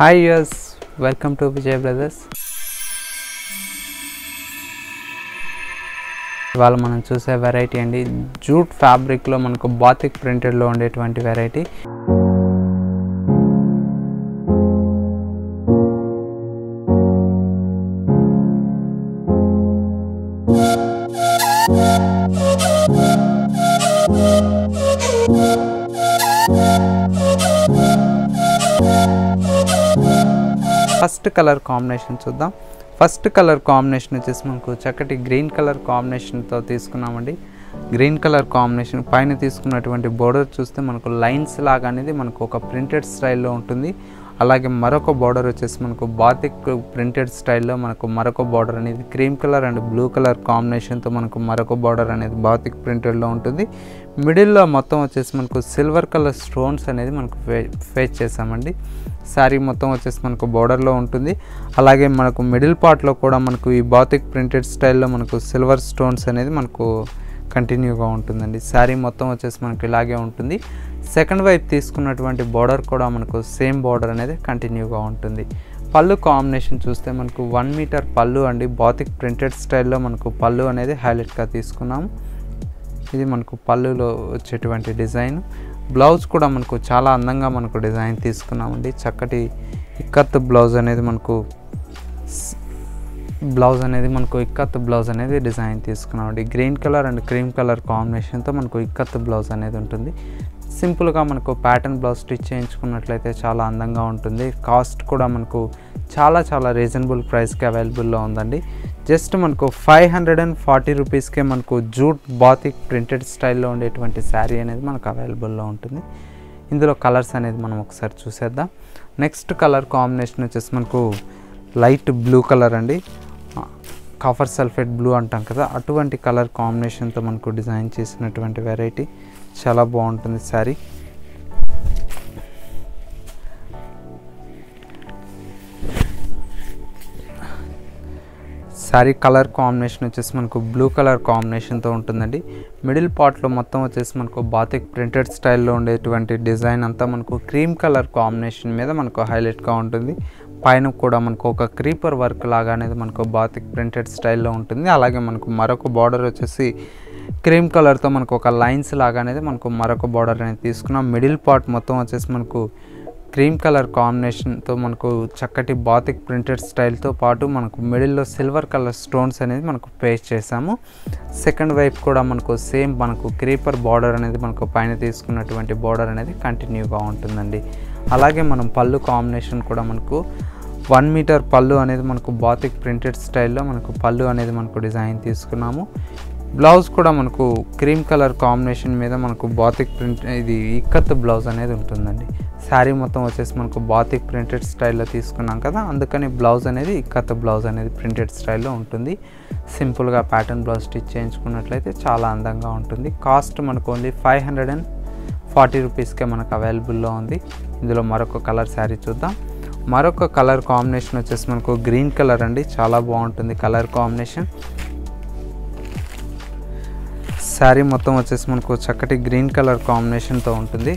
hi యూస్ welcome to Vijay brothers ఇవాళ మనం చూసే వెరైటీ అండి జూట్ ఫ్యాబ్రిక్లో మనకు బాతిక్ ప్రింటెడ్లో ఉండేటువంటి వెరైటీ ఫస్ట్ కలర్ కాంబినేషన్ చూద్దాం ఫస్ట్ కలర్ కాంబినేషన్ వచ్చేసి మనకు చక్కటి గ్రీన్ కలర్ కాంబినేషన్తో తీసుకున్నామండి గ్రీన్ కలర్ కాంబినేషన్ పైన తీసుకున్నటువంటి బోర్డర్ చూస్తే మనకు లైన్స్ లాగా అనేది మనకు ఒక ప్రింటెడ్ స్టైల్లో ఉంటుంది అలాగే మరొక బార్డర్ వచ్చేసి మనకు బాతిక్ ప్రింటెడ్ స్టైల్లో మనకు మరొక బార్డర్ అనేది cream colour and blue colour కాంబినేషన్తో మనకు మరొక బార్డర్ అనేది బాతిక్ ప్రింటెడ్లో ఉంటుంది మిడిల్లో మొత్తం వచ్చేసి మనకు సిల్వర్ కలర్ స్టోన్స్ అనేది మనకు ఫే ఫేస్ చేసామండి శారీ మొత్తం వచ్చేసి మనకు బార్డర్లో ఉంటుంది అలాగే మనకు మిడిల్ పార్ట్లో కూడా మనకు ఈ బాతిక్ ప్రింటెడ్ స్టైల్లో మనకు సిల్వర్ స్టోన్స్ అనేది మనకు కంటిన్యూగా ఉంటుందండి శారీ మొత్తం వచ్చేసి మనకు ఇలాగే ఉంటుంది సెకండ్ వైపు తీసుకున్నటువంటి బార్డర్ కూడా మనకు సేమ్ బార్డర్ అనేది కంటిన్యూగా ఉంటుంది పళ్ళు కాంబినేషన్ చూస్తే మనకు వన్ మీటర్ పళ్ళు అండి బాతిక్ ప్రింటెడ్ స్టైల్లో మనకు పళ్ళు అనేది హైలైట్గా తీసుకున్నాము ఇది మనకు పళ్ళులో వచ్చేటువంటి డిజైన్ బ్లౌజ్ కూడా మనకు చాలా అందంగా మనకు డిజైన్ తీసుకున్నామండి చక్కటి ఇక్కత్ బ్లౌజ్ అనేది మనకు బ్లౌజ్ అనేది మనకు ఇక్కత్ బ్లౌజ్ అనేది డిజైన్ తీసుకున్నామండి green colour and cream colour కాంబినేషన్తో మనకు ఇక్కత్ బ్లౌజ్ అనేది ఉంటుంది సింపుల్గా మనకు ప్యాటర్న్ బ్లౌజ్ స్టిచ్ చేయించుకున్నట్లయితే చాలా అందంగా ఉంటుంది కాస్ట్ కూడా మనకు చాలా చాలా రీజనబుల్ ప్రైస్కి అవైలబుల్లో ఉందండి జస్ట్ మనకు ఫైవ్ హండ్రెడ్ అండ్ ఫార్టీ రూపీస్కే మనకు జూట్ బాతిక్ ప్రింటెడ్ స్టైల్లో ఉండేటువంటి శారీ అనేది మనకు అవైలబుల్లో ఉంటుంది ఇందులో కలర్స్ అనేది మనం ఒకసారి చూసేద్దాం నెక్స్ట్ కలర్ కాంబినేషన్ వచ్చేసి మనకు లైట్ బ్లూ కలర్ అండి కాఫర్ సల్ఫేట్ బ్లూ అంటాం కదా అటువంటి కలర్ కాంబినేషన్తో మనకు డిజైన్ చేసినటువంటి వెరైటీ చాలా బాగుంటుంది శారీ శారీ కలర్ కాంబినేషన్ వచ్చేసి మనకు బ్లూ కలర్ కాంబినేషన్తో ఉంటుందండి మిడిల్ పార్ట్లో మొత్తం వచ్చేసి మనకు బాతిక్ ప్రింటెడ్ స్టైల్లో ఉండేటువంటి డిజైన్ అంతా మనకు క్రీమ్ కలర్ కాంబినేషన్ మీద మనకు హైలైట్గా ఉంటుంది పైన కూడా మనకు ఒక క్రీపర్ వర్క్ లాగా అనేది మనకు బాతిక్ ప్రింటెడ్ స్టైల్లో ఉంటుంది అలాగే మనకు మరొక బార్డర్ వచ్చేసి క్రీమ్ కలర్తో మనకు ఒక లైన్స్ లాగా అనేది మనకు మరొక బార్డర్ అనేది తీసుకున్నాం మిడిల్ పార్ట్ మొత్తం వచ్చేసి మనకు క్రీమ్ కలర్ కాంబినేషన్తో మనకు చక్కటి బాతిక్ ప్రింటెడ్ స్టైల్తో పాటు మనకు మిడిల్లో సిల్వర్ కలర్ స్టోన్స్ అనేది మనకు పేస్ట్ చేసాము సెకండ్ వైపు కూడా మనకు సేమ్ మనకు క్రీపర్ బార్డర్ అనేది మనకు పైన తీసుకున్నటువంటి బార్డర్ అనేది కంటిన్యూగా ఉంటుందండి అలాగే మనం పళ్ళు కాంబినేషన్ కూడా మనకు వన్ మీటర్ పళ్ళు అనేది మనకు బాతిక్ ప్రింటెడ్ స్టైల్లో మనకు పళ్ళు అనేది మనకు డిజైన్ తీసుకున్నాము బ్లౌజ్ కూడా మనకు క్రీమ్ కలర్ కాంబినేషన్ మీద మనకు బాతిక్ ప్రింట్ ఇది ఇక్కత్ బ్లౌజ్ అనేది ఉంటుందండి శారీ మొత్తం వచ్చేసి మనకు బాతిక్ ప్రింటెడ్ స్టైల్లో తీసుకున్నాం కదా అందుకని బ్లౌజ్ అనేది ఇక్కత్ బ్లౌజ్ అనేది ప్రింటెడ్ స్టైల్లో ఉంటుంది సింపుల్గా ప్యాటర్న్ బ్లౌజ్ స్టిచ్ చేయించుకున్నట్లయితే చాలా అందంగా ఉంటుంది కాస్ట్ మనకు only five hundred and forty రూపీస్కే మనకు అవైలబుల్లో ఉంది ఇందులో మరొక కలర్ శారీ చూద్దాం మరొక కలర్ కాంబినేషన్ వచ్చేసి మనకు గ్రీన్ కలర్ అండి చాలా బాగుంటుంది కలర్ కాంబినేషన్ శారీ మొత్తం వచ్చేసి మనకు చక్కటి గ్రీన్ కలర్ కాంబినేషన్తో ఉంటుంది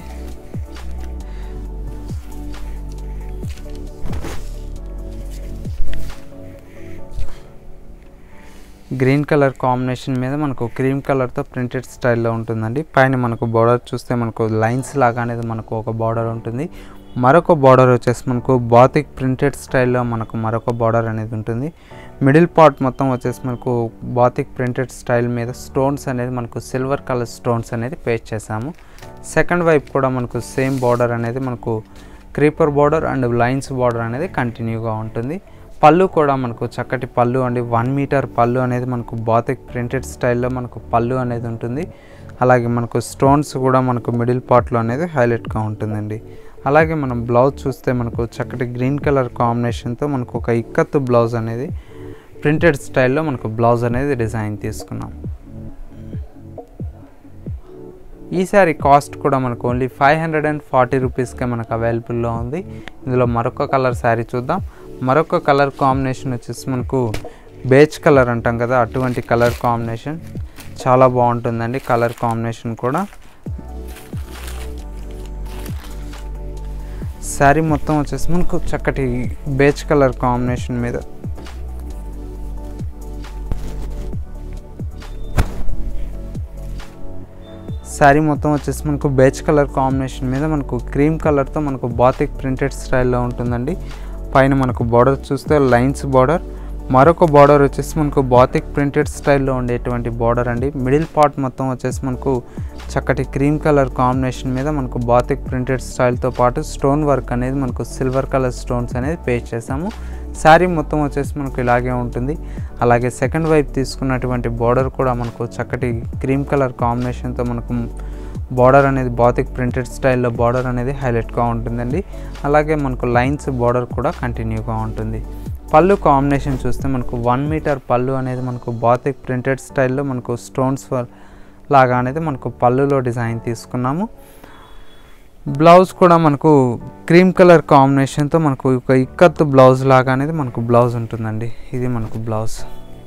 గ్రీన్ కలర్ కాంబినేషన్ మీద మనకు క్రీమ్ కలర్తో ప్రింటెడ్ స్టైల్లో ఉంటుందండి పైన మనకు బార్డర్ చూస్తే మనకు లైన్స్ లాగా అనేది మనకు ఒక బార్డర్ ఉంటుంది మరొక బార్డర్ వచ్చేసి మనకు బాతిక్ ప్రింటెడ్ స్టైల్లో మనకు మరొక బార్డర్ అనేది ఉంటుంది మిడిల్ పార్ట్ మొత్తం వచ్చేసి మనకు బాతిక్ ప్రింటెడ్ స్టైల్ మీద స్టోన్స్ అనేది మనకు సిల్వర్ కలర్ స్టోన్స్ అనేది పేస్ట్ చేసాము సెకండ్ వైపు కూడా మనకు సేమ్ బార్డర్ అనేది మనకు creeper border and lines border అనేది కంటిన్యూగా ఉంటుంది పళ్ళు కూడా మనకు చక్కటి పళ్ళు అండి వన్ మీటర్ పళ్ళు అనేది మనకు బాతిక్ ప్రింటెడ్ స్టైల్లో మనకు పళ్ళు అనేది ఉంటుంది అలాగే మనకు స్టోన్స్ కూడా మనకు మిడిల్ పార్ట్లో అనేది హైలైట్గా ఉంటుందండి అలాగే మనం బ్లౌజ్ చూస్తే మనకు చక్కటి గ్రీన్ కలర్ కాంబినేషన్తో మనకు ఒక ఇక్కత్తు బ్లౌజ్ అనేది ప్రింటెడ్ స్టైల్లో మనకు బ్లౌజ్ అనేది డిజైన్ తీసుకున్నాం ఈ శారీ కాస్ట్ కూడా మనకు only five hundred and forty రూపీస్కే మనకు అవైలబుల్లో ఉంది ఇందులో మరొక కలర్ శారీ చూద్దాం మరొక కలర్ కాంబినేషన్ వచ్చేసి మనకు బేజ్ కలర్ అంటాం కదా అటువంటి కలర్ కాంబినేషన్ చాలా బాగుంటుందండి కలర్ కాంబినేషన్ కూడా శారీ మొత్తం వచ్చేసి మనకు చక్కటి బేచ్ కలర్ కాంబినేషన్ మీద శారీ మొత్తం వచ్చేసి మనకు బేచ్ కలర్ కాంబినేషన్ మీద మనకు క్రీమ్ కలర్తో మనకు బాతిక్ ప్రింటెడ్ స్టైల్లో ఉంటుందండి పైన మనకు బార్డర్ చూస్తే లైన్స్ బార్డర్ మరొక బార్డర్ వచ్చేసి మనకు బాతిక్ ప్రింటెడ్ స్టైల్లో ఉండేటువంటి బార్డర్ అండి మిడిల్ పార్ట్ మొత్తం వచ్చేసి మనకు చక్కటి క్రీమ్ కలర్ కాంబినేషన్ మీద మనకు బాతిక్ ప్రింటెడ్ స్టైల్తో పాటు స్టోన్ వర్క్ అనేది మనకు సిల్వర్ కలర్ స్టోన్స్ అనేది పే చేసాము శారీ మొత్తం వచ్చేసి మనకు ఇలాగే ఉంటుంది అలాగే సెకండ్ వైపు తీసుకున్నటువంటి బార్డర్ కూడా మనకు చక్కటి క్రీమ్ కలర్ కాంబినేషన్తో మనకు బార్డర్ అనేది బాతిక్ ప్రింటెడ్ స్టైల్లో బార్డర్ అనేది హైలైట్గా ఉంటుందండి అలాగే మనకు లైన్స్ బార్డర్ కూడా కంటిన్యూగా ఉంటుంది పళ్ళు కాంబినేషన్ చూస్తే మనకు వన్ మీటర్ పళ్ళు అనేది మనకు బాతిక్ ప్రింటెడ్ స్టైల్లో మనకు స్టోన్స్ లాగా అనేది మనకు పళ్ళులో డిజైన్ తీసుకున్నాము బ్లౌజ్ కూడా మనకు క్రీమ్ కలర్ కాంబినేషన్తో మనకు ఒక ఇక్కత్తు బ్లౌజ్ లాగా అనేది మనకు బ్లౌజ్ ఉంటుందండి ఇది మనకు బ్లౌజ్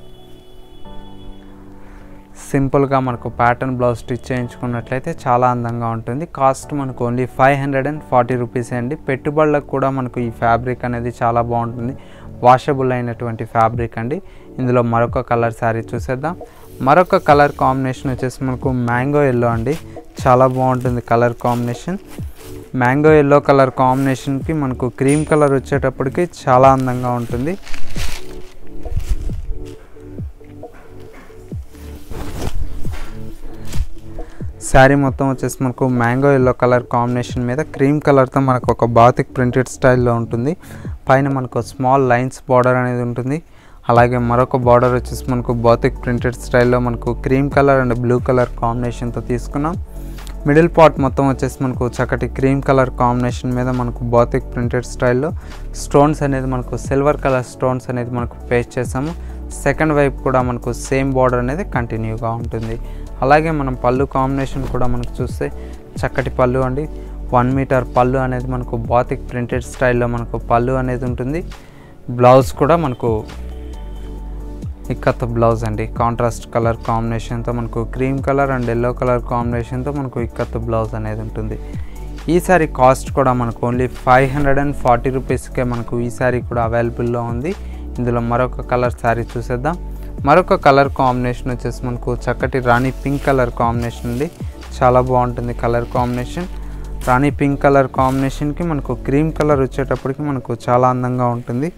సింపుల్గా మనకు ప్యాటర్న్ బ్లౌజ్ స్టిచ్ చేయించుకున్నట్లయితే చాలా అందంగా ఉంటుంది కాస్ట్ మనకు only five hundred and forty rupees అండి పెట్టుబడులకు కూడా మనకు ఈ ఫ్యాబ్రిక్ అనేది చాలా బాగుంటుంది వాషబుల్ అయినటువంటి ఫ్యాబ్రిక్ అండి ఇందులో మరొక కలర్ శారీ చూసేద్దాం మరొక కలర్ కాంబినేషన్ వచ్చేసి మనకు మ్యాంగో ఎల్లో అండి చాలా బాగుంటుంది colour combination mango yellow colour కాంబినేషన్కి మనకు క్రీమ్ కలర్ వచ్చేటప్పటికి చాలా అందంగా ఉంటుంది శారీ మొత్తం వచ్చేసి మనకు మ్యాంగో ఎల్లో కలర్ కాంబినేషన్ మీద క్రీమ్ కలర్తో మనకు ఒక బాతిక్ ప్రింటెడ్ స్టైల్లో ఉంటుంది పైన మనకు స్మాల్ లైన్స్ బార్డర్ అనేది ఉంటుంది అలాగే మరొక బార్డర్ వచ్చేసి మనకు బాతిక్ ప్రింటెడ్ స్టైల్లో మనకు cream colour and blue colour కాంబినేషన్తో తీసుకున్నాం మిడిల్ పార్ట్ మొత్తం వచ్చేసి మనకు చక్కటి క్రీమ్ కలర్ కాంబినేషన్ మీద మనకు బాతిక్ ప్రింటెడ్ స్టైల్లో స్టోన్స్ అనేది మనకు సిల్వర్ కలర్ స్టోన్స్ అనేది మనకు పేస్ట్ చేసాము సెకండ్ వైపు కూడా మనకు సేమ్ బార్డర్ అనేది కంటిన్యూగా ఉంటుంది అలాగే మనం పళ్ళు కాంబినేషన్ కూడా మనకు చూస్తే చక్కటి పళ్ళు అండి వన్ మీటర్ పళ్ళు అనేది మనకు బాతిక్ ప్రింటెడ్ స్టైల్లో మనకు పళ్ళు అనేది ఉంటుంది బ్లౌజ్ కూడా మనకు ఇక్కత్ బ్లౌజ్ అండి కాంట్రాస్ట్ కలర్ కాంబినేషన్తో మనకు cream colour and yellow colour కాంబినేషన్తో మనకు ఇక్కత్ బ్లౌజ్ అనేది ఉంటుంది ఈ సారీ కాస్ట్ కూడా మనకు only five hundred and forty రూపీస్కే మనకు ఈ సారీ కూడా అవైలబుల్లో ఉంది ఇందులో మరొక కలర్ శారీ చూసేద్దాం మరొక కలర్ కాంబినేషన్ వచ్చేసి మనకు చక్కటి రాణి పింక్ కలర్ కాంబినేషన్ ఉంది చాలా బాగుంటుంది colour combination rani pink colour కాంబినేషన్కి మనకు క్రీమ్ కలర్ వచ్చేటప్పటికి మనకు చాలా అందంగా ఉంటుంది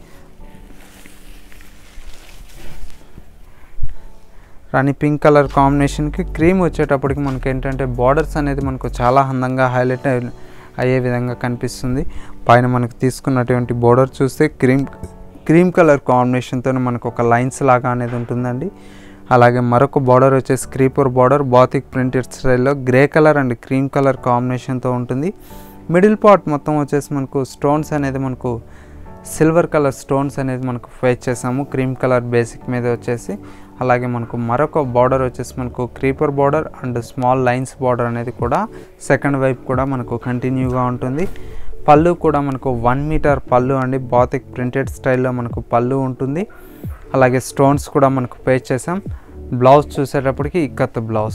రాణి పింక్ కలర్ కాంబినేషన్కి క్రీమ్ వచ్చేటప్పటికి మనకి ఏంటంటే బార్డర్స్ అనేది మనకు చాలా అందంగా హైలైట్ అయ్యే విధంగా కనిపిస్తుంది పైన మనకు తీసుకున్నటువంటి బార్డర్ చూస్తే క్రీమ్ క్రీమ్ కలర్ కాంబినేషన్తో మనకు ఒక లైన్స్ లాగా అనేది ఉంటుందండి అలాగే మరొక బార్డర్ వచ్చేసి క్రీపర్ బార్డర్ బాతిక్ ప్రింటెడ్ స్టైల్లో grey colour and cream colour కాంబినేషన్తో ఉంటుంది మిడిల్ పార్ట్ మొత్తం వచ్చేసి మనకు స్టోన్స్ అనేది మనకు సిల్వర్ కలర్ స్టోన్స్ అనేది మనకు ఫేస్ చేసాము క్రీమ్ కలర్ బేసిక్ మీద వచ్చేసి అలాగే మనకు మరొక బార్డర్ వచ్చేసి మనకు creeper border and small lines border అనేది కూడా సెకండ్ వైపు కూడా మనకు కంటిన్యూగా ఉంటుంది పళ్ళు కూడా మనకు వన్ మీటర్ పళ్ళు అండి బాతిక్ ప్రింటెడ్ స్టైల్లో మనకు పళ్ళు ఉంటుంది అలాగే స్టోన్స్ కూడా మనకు పే చేసాం బ్లౌజ్ చూసేటప్పటికి ఇక్కత్ బ్లౌజ్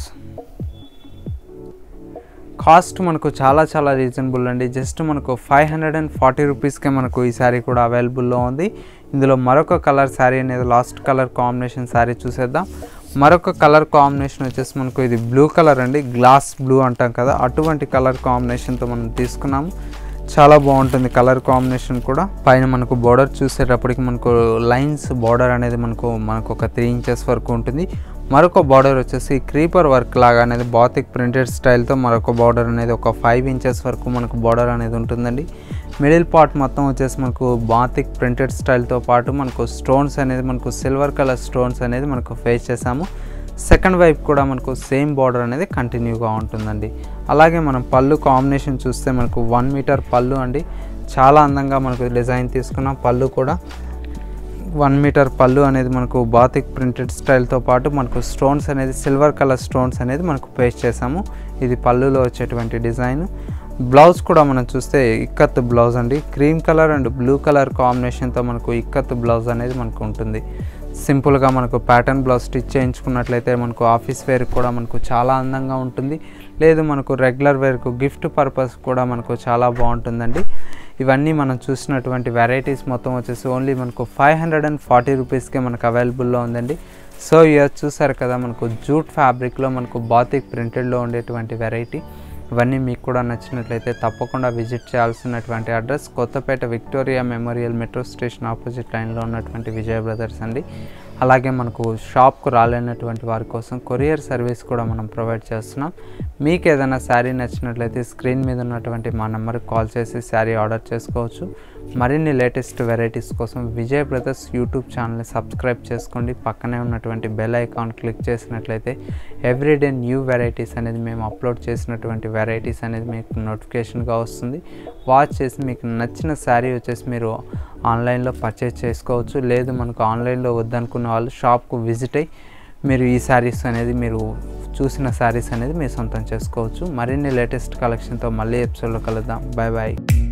కాస్ట్ మనకు చాలా చాలా రీజనబుల్ అండి జస్ట్ మనకు ఫైవ్ హండ్రెడ్ అండ్ ఫార్టీ రూపీస్కే మనకు ఈ శారీ కూడా అవైలబుల్లో ఉంది ఇందులో మరొక కలర్ శారీ అనేది లాస్ట్ కలర్ కాంబినేషన్ శారీ చూసేద్దాం మరొక కలర్ కాంబినేషన్ వచ్చేసి మనకు ఇది బ్లూ కలర్ అండి గ్లాస్ బ్లూ అంటాం కదా అటువంటి కలర్ కాంబినేషన్తో మనం తీసుకున్నాము చాలా బాగుంటుంది కలర్ కాంబినేషన్ కూడా పైన మనకు బార్డర్ చూసేటప్పటికి మనకు లైన్స్ బార్డర్ అనేది మనకు మనకు ఒక త్రీ ఇంచెస్ వరకు ఉంటుంది మరొక బార్డర్ వచ్చేసి క్రీపర్ వర్క్ లాగా అనేది బాతిక్ ప్రింటెడ్ స్టైల్తో మరొక బార్డర్ అనేది ఒక ఫైవ్ ఇంచెస్ వరకు మనకు బార్డర్ అనేది ఉంటుందండి మిడిల్ పార్ట్ మొత్తం వచ్చేసి మనకు బాతిక్ ప్రింటెడ్ స్టైల్తో పాటు మనకు స్టోన్స్ అనేది మనకు సిల్వర్ కలర్ స్టోన్స్ అనేది మనకు ఫేస్ చేసాము సెకండ్ వైపు కూడా మనకు సేమ్ బార్డర్ అనేది కంటిన్యూగా ఉంటుందండి అలాగే మనం పళ్ళు కాంబినేషన్ చూస్తే మనకు వన్ మీటర్ పళ్ళు అండి చాలా అందంగా మనకు డిజైన్ తీసుకున్నాం పళ్ళు కూడా వన్ మీటర్ పళ్ళు అనేది మనకు బాతిక్ ప్రింటెడ్ స్టైల్తో పాటు మనకు స్టోన్స్ అనేది సిల్వర్ కలర్ స్టోన్స్ అనేది మనకు పేస్ట్ చేసాము ఇది పళ్ళులో వచ్చేటువంటి డిజైన్ బ్లౌజ్ కూడా మనం చూస్తే ఇక్కత్ బ్లౌజ్ అండి cream colour and blue colour కాంబినేషన్తో మనకు ఇక్కత్ బ్లౌజ్ అనేది మనకు ఉంటుంది సింపుల్గా మనకు ప్యాటర్న్ బ్లౌజ్ స్టిచ్ చేయించుకున్నట్లయితే మనకు ఆఫీస్ వేర్కి కూడా మనకు చాలా అందంగా ఉంటుంది లేదు మనకు రెగ్యులర్ వేర్కు గిఫ్ట్ పర్పస్ కూడా మనకు చాలా బాగుంటుందండి ఇవన్నీ మనం చూసినటువంటి వెరైటీస్ మొత్తం వచ్చేసి ఓన్లీ మనకు ఫైవ్ హండ్రెడ్ అండ్ ఫార్టీ రూపీస్కే మనకు అవైలబుల్లో ఉందండి సో ఇయర్ చూసారు కదా మనకు జూట్ ఫ్యాబ్రిక్లో మనకు బాతిక్ ప్రింటెడ్లో ఉండేటువంటి వెరైటీ ఇవన్నీ మీకు కూడా నచ్చినట్లయితే తప్పకుండా విజిట్ చేయాల్సినటువంటి address Kothapet Victoria Memorial metro station opposite లైన్లో ఉన్నటువంటి విజయ బ్రదర్స్ అండి అలాగే మనకు షాప్కు రాలేనటువంటి వారి కోసం కొరియర్ సర్వీస్ కూడా మనం ప్రొవైడ్ చేస్తున్నాం మీకు ఏదైనా శారీ నచ్చినట్లయితే స్క్రీన్ మీద ఉన్నటువంటి మా నెంబర్కి కాల్ చేసి శారీ ఆర్డర్ చేసుకోవచ్చు మరిన్ని లేటెస్ట్ వెరైటీస్ కోసం విజయ్ బ్రదర్స్ యూట్యూబ్ ఛానల్ని సబ్స్క్రైబ్ చేసుకోండి పక్కనే ఉన్నటువంటి బెల్ ఐకాన్ క్లిక్ చేసినట్లయితే ఎవ్రీడే న్యూ వెరైటీస్ అనేది మేము అప్లోడ్ చేసినటువంటి వెరైటీస్ అనేది మీకు నోటిఫికేషన్గా వస్తుంది వాచ్ చేసి మీకు నచ్చిన శారీ వచ్చేసి మీరు ఆన్లైన్లో పర్చేస్ చేసుకోవచ్చు లేదు మనకు ఆన్లైన్లో వద్దనుకున్న వాళ్ళు షాప్కు విజిట్ అయ్యి మీరు ఈ శారీస్ అనేది మీరు చూసిన శారీస్ అనేది మీరు సొంతం చేసుకోవచ్చు మరిన్ని లేటెస్ట్ కలెక్షన్తో మళ్ళీ ఎపిసోడ్లో కలుద్దాం బాయ్ బాయ్